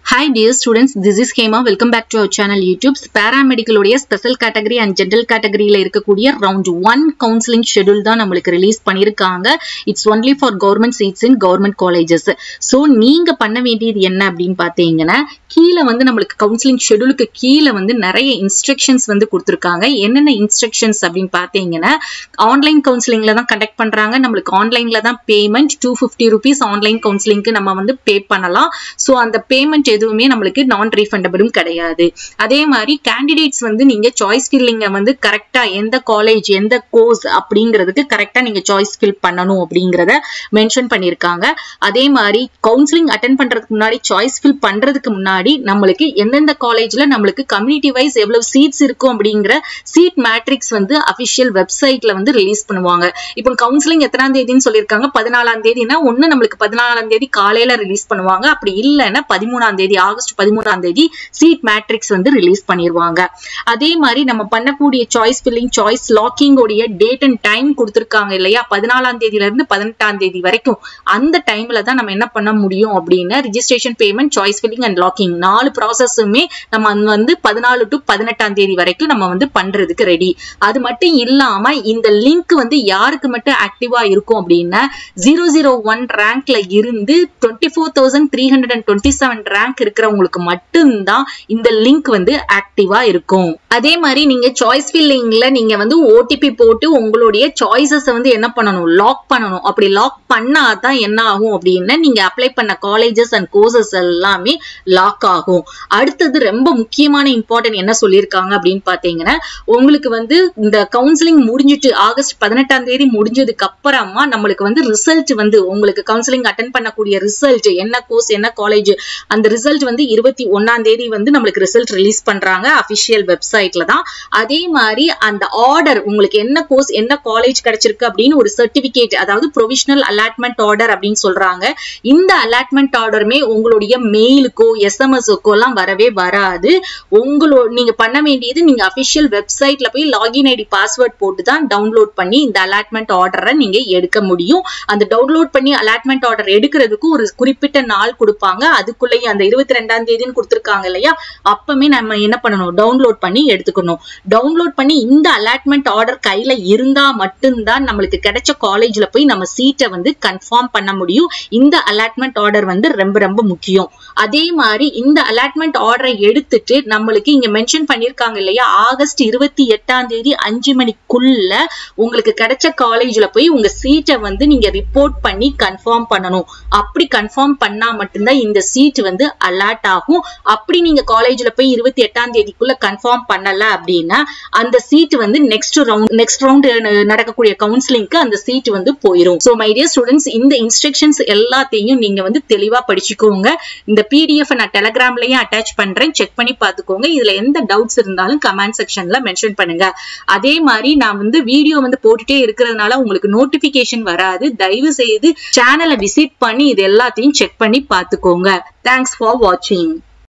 hi dear students this is Hema welcome back to our channel YouTube's பேராமெடிக்கலுடைய special category and general கேட்டகரியில் இருக்கக்கூடிய round one counselling schedule தான் நம்மளுக்கு release பண்ணியிருக்காங்க it's only for government seats in government colleges so நீங்க பண்ண வேண்டியது என்ன அப்படின்னு பார்த்தீங்கன்னா கீழே வந்து நம்மளுக்கு கவுன்சிலிங் ஷெடியூலுக்கு கீழே வந்து நிறைய இன்ஸ்ட்ரக்ஷன்ஸ் வந்து கொடுத்துருக்காங்க என்னென்ன இன்ஸ்ட்ரக்ஷன்ஸ் அப்படின்னு பார்த்தீங்கன்னா ஆன்லைன் கவுன்சிலிங்ல தான் கண்டக்ட் பண்றாங்க நம்மளுக்கு ஆன்லைன்ல தான் payment two fifty rupees online கவுன்சிலிங்க்கு நம்ம வந்து பே பண்ணலாம் ஸோ அந்த பேமெண்ட் எதுவுமே நம்மளுக்கு நான் ரீஃபண்டபிளும் கிடையாது அதே மாதிரி கேண்டிடேட்ஸ் வந்து நீங்க சாய்ஸ் ஃபில்லிங்க வந்து கரெக்டா எந்த காலேஜ் எந்த கோர்ஸ் அப்படிங்கிறதுக்கு கரெக்டா நீங்க சாய்ஸ் ஃபில் பண்ணணும் அப்படிங்கிறத மென்ஷன் பண்ணியிருக்காங்க அதே மாதிரி கவுன்சிலிங் அட்டன் பண்றதுக்கு முன்னாடி சாய்ஸ் ஃபில் பண்றதுக்கு முன்னாடி நம்மளுக்கு எந்தெந்த காலேஜ்ல நம்மளுக்கு கம்யூனிட்டி வைஸ் எவ்வளவு சீட்ஸ் இருக்கும் அப்படிங்கிற சீட் மேட்ரிக்ஸ் வந்து அபிஷியல் வெப்சைட்ல வந்து ரிலீஸ் பண்ணுவாங்க இப்போ கவுன்சிலிங் எத்தனாம் தேதின்னு சொல்லியிருக்காங்க பதினாலாம் தேதினா ஒன்னு நம்மளுக்கு பதினாலாம் தேதி காலையில ரிலீஸ் பண்ணுவாங்க அப்படி இல்லைன்னா பதிமூணாம் தேதி ஆகஸ்ட் பதிமூணாம் தேதி சீட் மேட்ரிக்ஸ் வந்து ரிலீஸ் பண்ணிடுவாங்க அதே மாதிரி நம்ம பண்ணக்கூடிய சாய்ஸ் ஃபில்லிங் சாய்ஸ் லாக்கிங் உடைய டேட் அண்ட் டைம் கொடுத்துருக்காங்க இல்லையா பதினாலாம் தேதியில இருந்து பதினெட்டாம் தேதி வரைக்கும் அந்த டைம்ல தான் நம்ம என்ன பண்ண முடியும் அப்படின்னு registration payment choice filling and locking நாலு ப்ராசஸுமே நம்ம வந்து பதினாலு டு பதினெட்டாம் தேதி வரைக்கும் நம்ம வந்து பண்றதுக்கு ரெடி அது மட்டும் இல்லாம இந்த லிங்க் வந்து யாருக்கு மட்டும் ஆக்டிவா இருக்கும் அப்படின்னா ஜீரோ ஜீரோ ஒன் ரேங்க்ல இருந்து twenty four thousand three hundred and twenty seven rank இருக்கிறவங்களுக்கு மட்டும்தான் இந்த லிங்க் வந்து ஆக்டிவா இருக்கும் அதே மாதிரி நீங்க சாய்ஸ் ஃபில்லிங்ல நீங்க வந்து ஓடிபி போட்டு உங்களுடைய சாய்ஸஸ் வந்து என்ன பண்ணணும் லாக் பண்ணணும் அப்படி லாக் பண்ணாதான் என்ன ஆகும் அப்படின்னா நீங்க அப்ளை பண்ண காலேஜஸ் அண்ட் கோர்சஸ் எல்லாமே லாக் ஆகும் அடுத்தது ரொம்ப முக்கியமான இம்பார்ட்டன்ட் என்ன சொல்லியிருக்காங்க அப்படின்னு பாத்தீங்கன்னா உங்களுக்கு வந்து இந்த கவுன்சிலிங் முடிஞ்சிட்டு ஆகஸ்ட் பதினெட்டாம் தேதி முடிஞ்சதுக்கு அப்புறமா நம்மளுக்கு வந்து ரிசல்ட் வந்து உங்களுக்கு கவுன்சிலிங் அட்டன் பண்ணக்கூடிய ரிசல்ட் என்ன கோர்ஸ் என்ன காலேஜ் அந்த ரிசல்ட் வந்து இருபத்தி ஒன்னாம் தேதி வந்து நம்மளுக்கு ரிசல்ட் ரிலீஸ் பண்றாங்க அபிஷியல் வெப்சைட்ல தான் அதே மாதிரி அந்த ஆர்டர் உங்களுக்கு என்ன கோர்ஸ் என்ன காலேஜ் கிடைச்சிருக்கு அப்படின்னு ஒரு சர்டிபிகேட் அதாவது ப்ரொவிஷனல் அலாட்மெண்ட் ஆர்டர் அப்படின்னு சொல்றாங்க இந்த அலாட்மெண்ட் ஆர்டருமே உங்களுடைய மெயிலுக்கோ எஸ்எம்எஸ்க்கோ எல்லாம் வரவே வராது உங்களோட நீங்க பண்ண வேண்டியது நீங்க அபிஷியல் வெப்சைட்ல போய் லாகின் ஐடி பாஸ்வேர்ட் போட்டு தான் டவுன்லோட் பண்ணி இந்த அலாட்மெண்ட் ஆர்டரை நீங்க எடுக்க முடியும் அந்த டவுன்லோட் பண்ணி அலாட்மெண்ட் ஆர்டர் எடுக்கிறதுக்கு ஒரு குறிப்பிட்ட நாள் கொடுப்பாங்க அதுக்குள்ளேயே அந்த இருபத்தி ரெண்டாம் தேதின்னு கொடுத்துருக்காங்க இல்லையா அப்பமே நம்ம என்ன பண்ணணும் டவுன்லோட் பண்ணி எடுத்துக்கணும் டவுன்லோட் பண்ணி இந்த அலாட்மெண்ட் ஆர்டர் கையில இருந்தா மட்டும்தான் நம்மளுக்கு கிடைச்ச காலேஜ்ல போய் நம்ம சீட்டை வந்து கன்ஃபார்ம் பண்ண முடியும் இந்த அலாட்மெண்ட் ஆர்டர் வந்து ரொம்ப ரொம்ப முக்கியம் அதே மாதிரி இந்த அலாட்மெண்ட் ஆர்டரை எடுத்துட்டு நம்மளுக்கு இங்க மென்ஷன் பண்ணிருக்காங்க இல்லையா ஆகஸ்ட் இருபத்தி எட்டாம் தேதி அஞ்சு மணிக்குள்ள உங்களுக்கு கிடைச்ச காலேஜ்ல போய் உங்க சீட்டை வந்து நீங்க ரிப்போர்ட் பண்ணி கன்ஃபார்ம் பண்ணணும் அப்படி கன்ஃபார்ம் பண்ணா மட்டும்தான் இந்த சீட் வந்து அலாட் ஆகும் அப்படி நீங்க காலேஜ்ல போய் இருபத்தி எட்டாம் தேதிக்குள்ள கன்ஃபார்ம் பண்ணல அப்படின்னா அந்த சீட் வந்து நெக்ஸ்ட் ரவுண்ட் நெக்ஸ்ட் ரவுண்ட் நடக்கக்கூடிய கவுன்சிலிங்க்கு அந்த சீட் வந்து போயிடும் ஸோ மை டியர் ஸ்டூடெண்ட்ஸ் இந்த இன்ஸ்ட்ரக்ஷன்ஸ் எல்லாத்தையும் நீங்க வந்து தெளிவா படிச்சுக்கோங்க இந்த பிடிஎஃப் நான் டெலகிராம்லயும் அட்டாச் பண்றேன் செக் பண்ணி பார்த்துக்கோங்க இதுல எந்த டவுட்ஸ் இருந்தாலும் கமெண்ட் செக்ஷன்ல மென்ஷன் பண்ணுங்க அதே மாதிரி நான் வந்து வீடியோ வந்து போட்டுட்டே இருக்கிறதுனால உங்களுக்கு நோட்டிபிகேஷன் வராது தயவு செய்து சேனலை விசிட் பண்ணி இது எல்லாத்தையும் செக் பண்ணி பார்த்துக்கோங்க தேங்க்ஸ் ஃபார் வாட்சிங்